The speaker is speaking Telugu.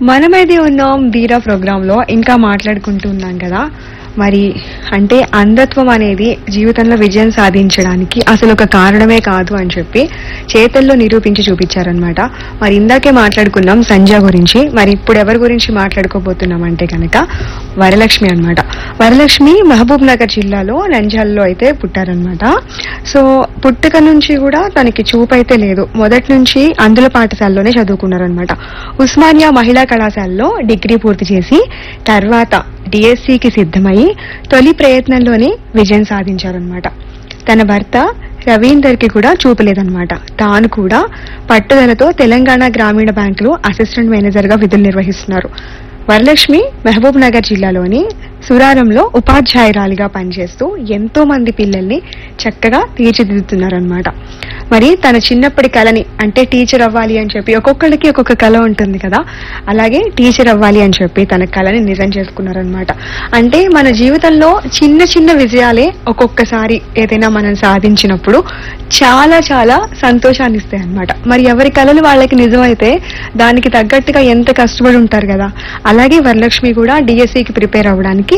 మనమైతే ఉన్నాం వీరా ప్రోగ్రామ్ లో ఇంకా మాట్లాడుకుంటున్నాం కదా మరి అంటే అంధత్వం అనేది జీవితంలో విజయం సాధించడానికి అసలు ఒక కారణమే కాదు అని చెప్పి చేతల్లో నిరూపించి చూపించారనమాట మరి ఇందాకే మాట్లాడుకున్నాం సంజ గురించి మరి ఇప్పుడు ఎవరి గురించి మాట్లాడుకోబోతున్నాం అంటే కనుక వరలక్ష్మి అన్నమాట వరలక్ష్మి మహబూబ్ నగర్ జిల్లాలో నంజాల్లో అయితే పుట్టారనమాట సో పుట్టుక నుంచి కూడా తనకి చూపు అయితే లేదు మొదటి నుంచి అందుల పాఠశాలలోనే చదువుకున్నారనమాట ఉస్మానియా మహిళా కళాశాలలో డిగ్రీ పూర్తి చేసి తర్వాత డిఎస్సికి సిద్ధమై తొలి ప్రయత్నంలోనే విజయం సాధించారనమాట తన భర్త రవీందర్ కి కూడా చూపలేదన్నమాట తాను కూడా పట్టుదలతో తెలంగాణ గ్రామీణ బ్యాంకులో అసిస్టెంట్ మేనేజర్ గా విధులు నిర్వహిస్తున్నారు వరలక్ష్మి మహబూబ్ నగర్ జిల్లాలోని సురారంలో ఉపాధ్యాయురాలిగా పనిచేస్తూ ఎంతో మంది పిల్లల్ని చక్కగా తీర్చిదిద్దుతున్నారనమాట మరి తన చిన్నప్పటి కళని అంటే టీచర్ అవ్వాలి అని చెప్పి ఒక్కొక్కరికి ఒక్కొక్క కళ ఉంటుంది కదా అలాగే టీచర్ అవ్వాలి అని చెప్పి తన కళని నిజం చేసుకున్నారనమాట అంటే మన జీవితంలో చిన్న చిన్న విజయాలే ఒక్కొక్కసారి ఏదైనా మనం సాధించినప్పుడు చాలా చాలా సంతోషాన్ని ఇస్తాయి అనమాట మరి ఎవరి కళలు వాళ్ళకి నిజమైతే దానికి తగ్గట్టుగా ఎంత కష్టపడి ఉంటారు కదా అలాగే వరలక్ష్మి కూడా డిఎస్సికి ప్రిపేర్ అవ్వడానికి